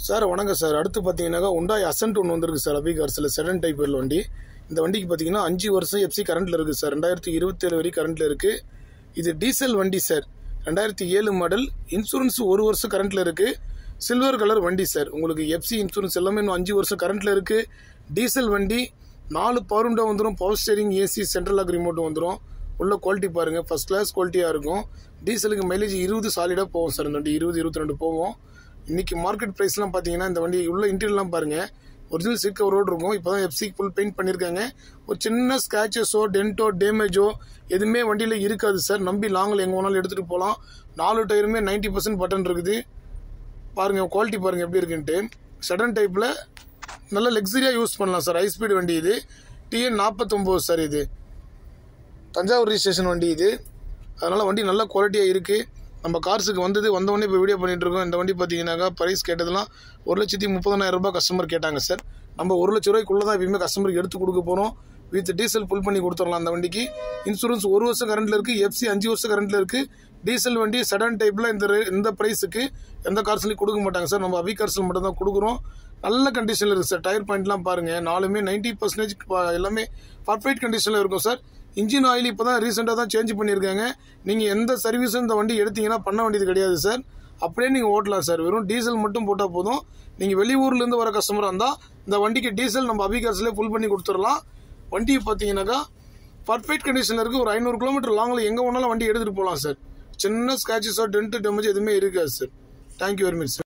sir வணக்கம் sir அடுத்து பார்த்தீங்கன்னாக்கா உண்டாய் அசன்ட் ஒன்று வந்திருக்கு சார் அபி கார்ஸில் செடன் டைப் வண்டி இந்த வண்டிக்கு பார்த்தீங்கன்னா அஞ்சு வருஷம் எஃப்சி கரண்ட்டில் இருக்குது சார் ரெண்டாயிரத்தி இருபத்தேழு வரை கரண்ட்டில் இருக்குது இது டீசல் வண்டி சார் ரெண்டாயிரத்தி ஏழு மாடல் இன்சூரன்ஸ் ஒரு வருஷம் கரண்ட்டில் இருக்குது சில்வர் கலர் வண்டி சார் உங்களுக்கு எஃப்சி இன்சூரன்ஸ் எல்லாமே இன்னும் அஞ்சு வருஷம் கரண்ட்டில் இருக்குது டீசல் வண்டி நாலு பவர் விண்டோ வந்துடும் power steering AC central lock remote வந்துடும் உள்ள குவாலிட்டி பாருங்கள் ஃபஸ்ட் கிளாஸ் குவாலிட்டியாக இருக்கும் டீசலுக்கு மைலேஜ் இருபது சாலிடாக போகும் சார் இந்த வண்டி இருபது இருபத்தி ரெண்டு போகும் இன்னைக்கு மார்க்கெட் ப்ரைஸ்லாம் பார்த்தீங்கன்னா இந்த வண்டி உள்ள இன்டீரியர்லாம் பாருங்கள் ஒரிஜினல் சீட் கவரோடு இருக்கும் இப்போ தான் எஃப்சி ஃபுல் பெயிண்ட் பண்ணியிருக்காங்க ஒரு சின்ன ஸ்க்ராச்சஸோ டென்ட்டோ டேமேஜோ எதுவுமே வண்டியில் இருக்காது சார் நம்பி லாங்கில் எங்கே வேணாலும் எடுத்துகிட்டு போகலாம் நாலு டயருமே நைன்ட்டி பர்சன்ட் பட்டன் இருக்குது பாருங்கள் குவாலிட்டி பாருங்கள் எப்படி இருக்குன்ட்டு சடன் டைப்பில் நல்ல லக்ஸரியாக யூஸ் பண்ணலாம் சார் ஹை ஸ்பீடு வண்டி இது டிஎன் நாற்பத்தொம்போது சார் இது தஞ்சாவூர் ரிஜிஸ்ட்ரேஷன் வண்டி இது அதனால் வண்டி நல்ல குவாலிட்டியாக இருக்குது நம்ம கார்ஸுக்கு வந்தது வந்தவொடனே இப்போ வீடியோ பண்ணிட்டு இருக்கோம் இந்த வண்டி பார்த்தீங்கன்னாக்கா ப்ரைஸ் கேட்டதெல்லாம் ஒரு லட்சத்தி முப்பதனாயிரம் ரூபாய் கஸ்டமர் கேட்டாங்க சார் நம்ம ஒரு லட்ச ரூபாய்க்குள்ளே தான் எப்பயுமே கஸ்டமருக்கு எடுத்து கொடுக்க போகிறோம் வித் டீசல் ஃபுல் பண்ணி கொடுத்துடலாம் அந்த வண்டிக்கு இன்சூரன்ஸ் ஒரு வருஷம் கரண்ட்டில் இருக்குது எஃப்சி அஞ்சு வருஷம் கரண்ட்டில் இருக்குது டீசல் வண்டி சடன் டைப்பில் இந்த ரே- இந்த ப்ரைஸுக்கு எந்த கார்ஸ்லையும் கொடுக்க மாட்டாங்க சார் நம்ம அவி கார்ஸில் மட்டும் தான் கொடுக்குறோம் நல்ல கண்டிஷனில் இருக்குது சார் டயர் பாயிண்ட்லாம் பாருங்கள் நாலுமே நைன்ட்டி பர்சன்டேஜ் எல்லாமே பர்ஃபெக்ட் கண்டிஷனில் இருக்கும் சார் இன்ஜின் ஆயில் இப்போ தான் ரீசெண்டாக தான் சேஞ்ச் பண்ணியிருக்காங்க நீங்கள் எந்த சர்வீஸும் இந்த வண்டி எடுத்தீங்கன்னா பண்ண வேண்டியது கிடையாது சார் அப்படியே நீங்கள் ஓட்டலாம் சார் வெறும் டீசல் மட்டும் போட்டால் போதும் நீங்கள் வெளியூர்லேருந்து வர கஸ்டமராக இருந்தால் இந்த வண்டிக்கு டீசல் நம்ம அபிகார்ஸ்லேயே ஃபுல் பண்ணி கொடுத்துடலாம் வண்டியை பார்த்தீங்கன்னாக்கா பர்ஃபெக்ட் கண்டிஷனில் இருக்குது ஒரு ஐநூறு கிலோமீட்டர் லாங்கில் எங்கே வேணாலும் வண்டி எடுத்துகிட்டு போகலாம் சார் சின்ன ஸ்க்ராச்சஸோ டென்ட் டேமேஜ் எதுவுமே இருக்காது sir thank you very much sir